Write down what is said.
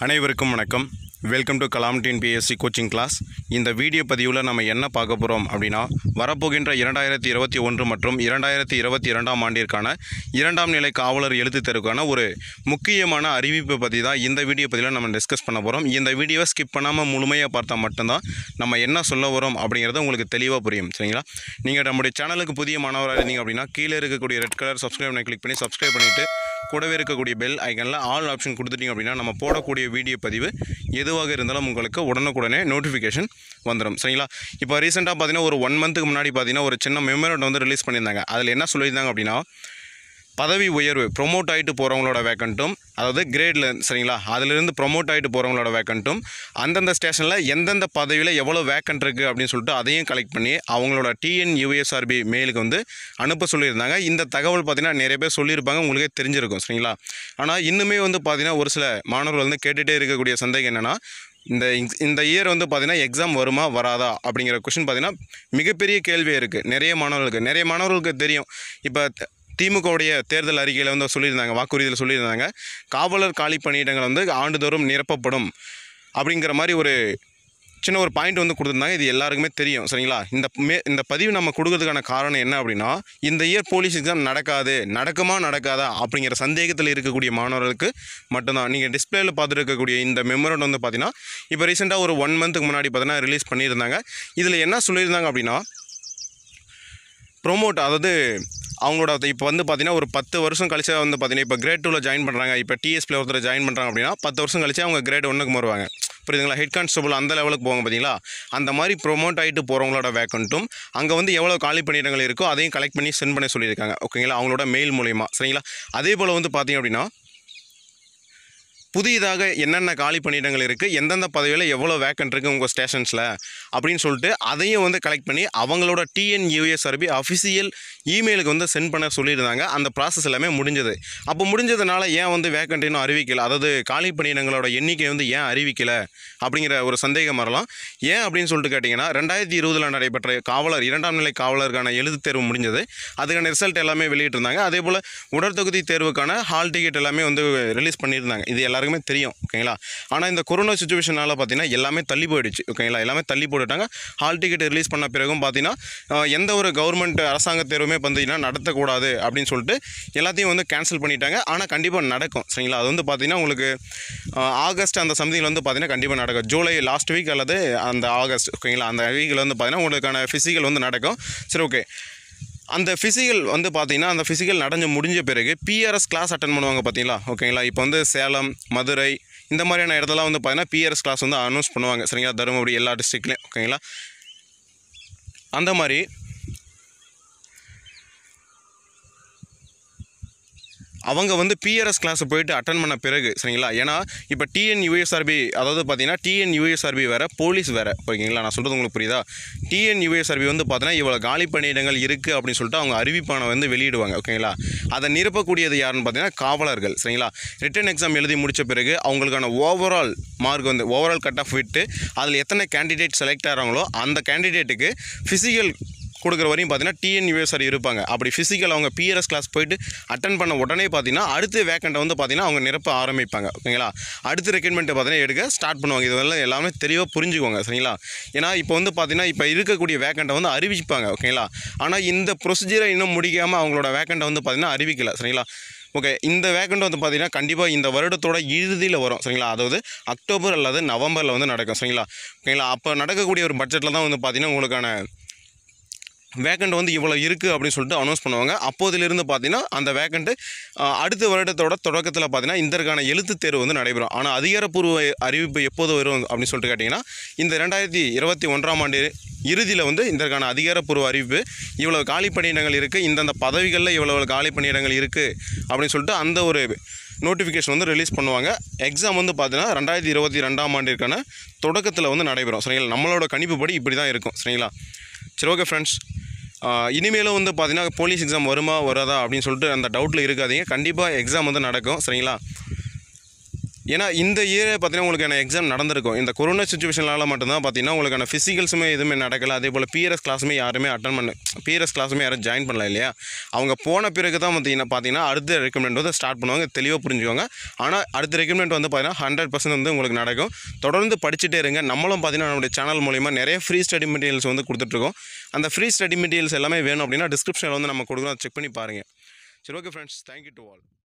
அனைவருக்கும் வணக்கம் welcome to Kalam PSC coaching class இந்த வீடியோ பதிவில் நம்ம என்ன பார்க்க போகிறோம் அப்படின்னா வரப்போகின்ற இரண்டாயிரத்தி இருபத்தி ஒன்று மற்றும் இரண்டாயிரத்தி இருபத்தி இரண்டாம் ஆண்டிற்கான இரண்டாம் நிலை காவலர் எழுத்துத் தேர்வுக்கான ஒரு முக்கியமான அறிவிப்பை பற்றி தான் இந்த வீடியோ பதிவில் நம்ம டிஸ்கஸ் பண்ண போகிறோம் இந்த வீடியோவை ஸ்கிப் பண்ணாமல் முழுமையாக பார்த்தா மட்டும்தான் நம்ம என்ன சொல்ல வரோம் அப்படிங்கிறது உங்களுக்கு தெளிவாக புரியும் சரிங்களா நீங்கள் நம்முடைய சேனலுக்கு புதிய மாணவராக இருந்தீங்க அப்படின்னா கீழே இருக்கக்கூடிய ரெட் கலர் சப்ஸ்கிரைப் கிளிக் பண்ணி சப்ஸ்கிரைப் பண்ணிவிட்டு கூடவே இருக்கக்கூடிய பெல் ஐக்கனில் ஆல் ஆப்ஷன் கொடுத்துட்டீங்க அப்படின்னா நம்ம போடக்கூடிய வீடியோ பதிவு எதுவாக இருந்தாலும் உங்களுக்கு உடனுக்குடனே நோட்டிஃபிகேஷன் வந்துடும் சரிங்களா இப்போ ரீசெண்டாக பார்த்தீங்கன்னா ஒரு ஒன் மந்த்துக்கு முன்னாடி பார்த்தீங்கன்னா ஒரு சின்ன மெமரண்ட் வந்து ரிலீஸ் பண்ணியிருந்தாங்க அதில் என்ன சொல்லியிருந்தாங்க அப்படின்னா பதவி உயர்வு ப்ரொமோட் ஆகிட்டு போகிறவங்களோட வேக்கண்ட்டும் அதாவது கிரேடில் சரிங்களா அதிலிருந்து ப்ரொமோட் ஆகிட்டு போகிறவங்களோட வேக்கண்ட்டும் அந்தந்த ஸ்டேஷனில் எந்தெந்த பதவியில் எவ்வளோ வேக்கண்ட் இருக்குது அப்படின்னு சொல்லிட்டு அதையும் கலெக்ட் பண்ணி அவங்களோட டிஎன் யூஎஸ்ஆர்பி மெயிலுக்கு வந்து அனுப்ப சொல்லியிருந்தாங்க இந்த தகவல் பார்த்தீங்கன்னா நிறைய பேர் சொல்லியிருப்பாங்க உங்களுக்கே தெரிஞ்சிருக்கும் சரிங்களா ஆனால் இன்னுமே வந்து பார்த்தீங்கன்னா ஒரு சில மாணவர்கள் வந்து கேட்டுகிட்டே இருக்கக்கூடிய சந்தேகம் என்னென்னா இந்த ex- இந்த இயர் வந்து பார்த்தீங்கன்னா எக்ஸாம் வருமா வராதா அப்படிங்கிற கொஷின் பார்த்தீங்கன்னா மிகப்பெரிய கேள்வியாக இருக்குது நிறைய மாணவர்களுக்கு நிறைய மாணவர்களுக்கு தெரியும் இப்போ திமுகவுடைய தேர்தல் அறிக்கையில் வந்து சொல்லியிருந்தாங்க வாக்குறுதியில் சொல்லியிருந்தாங்க காவலர் காலி பணியிடங்கள் வந்து ஆண்டுதோறும் நிரப்பப்படும் அப்படிங்கிற மாதிரி ஒரு சின்ன ஒரு பாயிண்ட் வந்து கொடுத்துருந்தாங்க இது எல்லாருக்குமே தெரியும் சரிங்களா இந்த மே இந்த பதிவு நம்ம கொடுக்கறதுக்கான காரணம் என்ன அப்படின்னா இந்த இயர் போலீஸ் எக்ஸாம் நடக்காது நடக்குமா நடக்காதா அப்படிங்கிற சந்தேகத்தில் இருக்கக்கூடிய மாணவர்களுக்கு மட்டும்தான் நீங்கள் டிஸ்பிளேல பார்த்துட்டு இருக்கக்கூடிய இந்த மெமரண்ட் வந்து பார்த்தீங்கன்னா இப்போ ரீசெண்டாக ஒரு ஒன் மந்த்துக்கு முன்னாடி பார்த்தீங்கன்னா ரிலீஸ் பண்ணியிருந்தாங்க இதில் என்ன சொல்லியிருந்தாங்க அப்படின்னா ப்ரோமோட் அதாவது அவங்களோட இப்போ வந்து பார்த்தீங்கன்னா ஒரு பத்து வருஷம் கழிச்சு வந்து பார்த்தீங்கன்னா இப்போ கிரேட் டூவில் ஜாயின் பண்ணுறாங்க இப்போ டிஎஸ்பியில் ஒருத்தர் ஜாயின் பண்ணுறாங்க அப்படின்னா பத்து வருஷம் கழிச்சு அவங்க கிரேட் ஒன்றுக்கு வருவாங்க புரியுதுங்களா ஹெட் கான்ஸ்டபுள் அந்த லெவலுக்கு போவாங்க பார்த்தீங்களா அந்த மாதிரி ப்ரொமோட் ஆகிட்டு போகிறவங்களோட வேக்கண்ட்டும் அங்கே வந்து எவ்வளோ காலி பணியிடங்கள் இருக்கோ அதையும் கலெக்ட் பண்ணி சென்ட் பண்ண சொல்லியிருக்காங்க ஓகேங்களா அவங்களோட மெயில் மூலிமா சரிங்களா அதே போல் வந்து பார்த்தீங்க அப்படின்னா புதியதாக என்னென்ன காலி பணியிடங்கள் இருக்குது எந்தெந்த பதவியில் எவ்வளோ வேக்கன்ட் இருக்குது உங்கள் ஸ்டேஷன்ஸில் அப்படின்னு சொல்லிட்டு அதையும் வந்து கலெக்ட் பண்ணி அவங்களோட டிஎன் யூஎஸ்ஆர்பி அஃபிஷியல் இமெயிலுக்கு வந்து சென்ட் பண்ண சொல்லியிருந்தாங்க அந்த ப்ராசஸ் எல்லாமே முடிஞ்சது அப்போ முடிஞ்சதுனால ஏன் வந்து வேக்கண்ட் இன்னும் அறிவிக்கல அதாவது காலி பணியிடங்களோட எண்ணிக்கை வந்து ஏன் அறிவிக்கல அப்படிங்கிற ஒரு சந்தேகம் வரலாம் ஏன் அப்படின்னு சொல்லிட்டு கேட்டிங்கன்னா ரெண்டாயிரத்தி இருபதில் நடைபெற்ற காவலர் இரண்டாம் நிலை காவலருக்கான எழுத்துத் தேர்வு முடிஞ்சது அதுக்கான ரிசல்ட் எல்லாமே வெளியிட்டிருந்தாங்க அதே போல் உடற்தகுதி தேர்வுக்கான ஹால் டிக்கெட் எல்லாமே வந்து ரிலீஸ் பண்ணியிருந்தாங்க இது எல்லாருக்குமே தெரியும் ஓகேங்களா ஆனால் இந்த கொரோனா சுச்சுவேஷனால் பார்த்தீங்கன்னா எல்லாமே தள்ளி போயிடுச்சு ஓகேங்களா எல்லாமே தள்ளி போட்டுட்டாங்க ஹால் டிக்கெட் ரிலீஸ் பண்ண பிறகும் பார்த்தீங்கன்னா அஹ், எந்த ஒரு கவர்மெண்ட் அரசாங்க தேர்வுமே பார்த்தீங்கன்னா நடத்தக்கூடாது அப்படின்னு சொல்லிட்டு எல்லாத்தையும் வந்து கேன்சல் பண்ணிட்டாங்க ஆனால் கண்டிப்பாக நடக்கும் சரிங்களா அது வந்து பார்த்தீங்கன்னா உங்களுக்கு அஹ், ஆகஸ்ட் அந்த சம்திங்கில் வந்து பார்த்தீங்கன்னா கண்டிப்பாக நடக்கும் ஜூலை லாஸ்ட் வீக் அல்லது அந்த ஆகஸ்ட் ஓகேங்களா அந்த வீக்கில் வந்து பார்த்தீங்கன்னா உங்களுக்கான ஃபிசிக்கல் வந்து நடக்கும் சரி ஓகே அந்த ஃபிசிக்கல் வந்து பார்த்தீங்கன்னா அந்த ஃபிசிக்கல் நடந்து முடிஞ்ச பிறகு பிஆர்எஸ் கிளாஸ் அட்டன் பண்ணுவாங்க பார்த்தீங்களா ஓகேங்களா இப்போ வந்து சேலம் மதுரை இந்த மாதிரியான இடத்துலாம் வந்து பார்த்தீங்கன்னா பிஆர்எஸ் கிளாஸ் வந்து அனௌன்ஸ் பண்ணுவாங்க சரிங்களா தருமபுரி எல்லா டிஸ்ட்ரிக்ட்லேயும் ஓகேங்களா அந்த மாதிரி அவங்க வந்து பிஆர்எஸ் கிளாஸ் போயிட்டு அட்டன் பண்ண பிறகு சரிங்களா ஏன்னா இப்போ டிஎன் யூஎஸ்ஆர்பி அதாவது பார்த்தீங்கன்னா டிஎன் யூஎஸ்ஆர்பி வேறு போலீஸ் வேறு ஓகேங்களா நான் சொல்கிறது உங்களுக்கு புரியுதா டிஎன் யூஎஸ்ஆர்பி வந்து பார்த்தீங்கன்னா இவ்வளோ காலி பணியிடங்கள் இருக்குது அப்படின்னு சொல்லிட்டு அவங்க அறிவிப்பான வந்து வெளியிடுவாங்க ஓகேங்களா அதை நிரப்பக்கூடியது யாருன்னு பார்த்தீங்கன்னா காவலர்கள் சரிங்களா ரிட்டன் எக்ஸாம் எழுதி முடிச்ச பிறகு அவங்களுக்கான ஓவரால் மார்க் வந்து ஓவரால் கட் ஆஃப் விட்டு அதில் எத்தனை கேண்டிடேட் செலக்ட் ஆகிறாங்களோ அந்த கேண்டிடேட்டுக்கு ஃபிசிக்கல் கொடுக்குற வரையும் பார்த்தீங்கன்னா டிஎன் யூஎஸ்ஆர் இருப்பாங்க அப்படி ஃபிசிக்கல் அவங்க பிஆர்எஸ் கிளாஸ் போயிட்டு அட்டன் பண்ண உடனே பார்த்தீங்கன்னா அடுத்த வேக்கண்ட்டை வந்து பார்த்தீங்கன்னா அவங்க நிரப்ப ஆரம்பிப்பாங்க ஓகேங்களா அடுத்த ரெக்ரூட்மெண்ட்டை பார்த்தீங்கன்னா எடுக்க ஸ்டார்ட் பண்ணுவாங்க இதெல்லாம் எல்லாமே தெளிவாக புரிஞ்சுக்கோங்க சரிங்களா ஏன்னா இப்போ வந்து பார்த்தீங்கன்னா இப்போ இருக்கக்கூடிய வேக்கண்ட்டை வந்து அறிவிப்பாங்க ஓகேங்களா ஆனால் இந்த ப்ரொசீஜரை இன்னும் முடிக்காமல் அவங்களோட வேக்கண்ட்டை வந்து பார்த்தீங்கன்னா அறிவிக்கல சரிங்களா ஓகே இந்த வேக்கண்ட் வந்து பார்த்தீங்கன்னா கண்டிப்பாக இந்த வருடத்தோட இறுதியில் வரும் சரிங்களா அதாவது அக்டோபர் அல்லது நவம்பரில் வந்து நடக்கும் சரிங்களா ஓகேங்களா அப்போ நடக்கக்கூடிய ஒரு பட்ஜெட்டில் தான் வந்து பார்த்தீங்கன்னா உங்களுக்கான வேக்கண்ட் வந்து இவ்வளோ இருக்குது அப்படின்னு சொல்லிட்டு அனௌன்ஸ் பண்ணுவாங்க அப்போதிலிருந்து பார்த்தீங்கன்னா அந்த வேக்கண்ட்டு அடுத்த வருடத்தோட தொடக்கத்தில் பார்த்தீங்கன்னா இதற்கான எழுத்துத் தேர்வு வந்து நடைபெறும் ஆனால் அதிகாரப்பூர்வ அறிவிப்பு எப்போது வரும் அப்படின்னு சொல்லிட்டு கேட்டிங்கன்னா இந்த ரெண்டாயிரத்தி இருபத்தி ஒன்றாம் ஆண்டு இறுதியில் வந்து இதற்கான அதிகாரப்பூர்வ அறிவிப்பு இவ்வளோ காலி பணியிடங்கள் இருக்குது இந்தந்த பதவிகளில் இவ்வளோ காலி பணியிடங்கள் இருக்குது அப்படின்னு சொல்லிட்டு அந்த ஒரு நோட்டிஃபிகேஷன் வந்து ரிலீஸ் பண்ணுவாங்க எக்ஸாம் வந்து பார்த்தீங்கன்னா ரெண்டாயிரத்தி இருபத்தி ரெண்டாம் ஆண்டிற்கான தொடக்கத்தில் வந்து நடைபெறும் சரிங்களா நம்மளோட கணிப்புப்படி இப்படி தான் இருக்கும் சரிங்களா சரி ஓகே ஃப்ரெண்ட்ஸ் இனிமேலும் வந்து பார்த்தீங்கன்னா போலீஸ் எக்ஸாம் வருமா வராதா அப்படின்னு சொல்லிட்டு அந்த டவுட்டில் இருக்காதீங்க கண்டிப்பாக எக்ஸாம் வந்து நடக்கும் சரிங்களா ஏன்னா இந்த இயர் பார்த்தீங்கன்னா உங்களுக்கான எக்ஸாம் நடந்திருக்கும் இந்த கொரோனா சுச்சுவேஷனால மட்டும்தான் பார்த்தீங்கன்னா உங்களுக்கான ஃபிசிக்கல்ஸுமே எதுவுமே நடக்கல அதே போல் பிஆர்எஸ் கிளாஸுமே யாருமே அட்டன் பண்ண பிஆர்எஸ் கிளாஸுமே யாரும் ஜாயின் பண்ணல இல்லையா அவங்க போன பிறகு தான் பார்த்தீங்கன்னா பார்த்தீங்கன்னா அடுத்த ரெக்கமெண்ட் வந்து ஸ்டார்ட் பண்ணுவாங்க தெளிவாக புரிஞ்சுக்கோங்க ஆனால் அடுத்த ரெக்கமெண்ட் வந்து பார்த்தீங்கன்னா ஹண்ட்ரட் பர்சன்ட் வந்து உங்களுக்கு நடக்கும் தொடர்ந்து படிச்சுட்டே இருங்க நம்மளும் பார்த்தீங்கன்னா நம்மளுடைய சேனல் மூலிமா நிறைய ஃப்ரீ ஸ்டடி மெட்டீரியல்ஸ் வந்து கொடுத்துட்ருக்கோம் அந்த ஃப்ரீ ஸ்டடி மெட்டீரியல்ஸ் எல்லாமே வேணும் அப்படின்னா டிஸ்கிரிப்ஷனில் வந்து நம்ம கொடுக்குறோம் செக் பண்ணி பாருங்கள் சரி okay friends thank you to all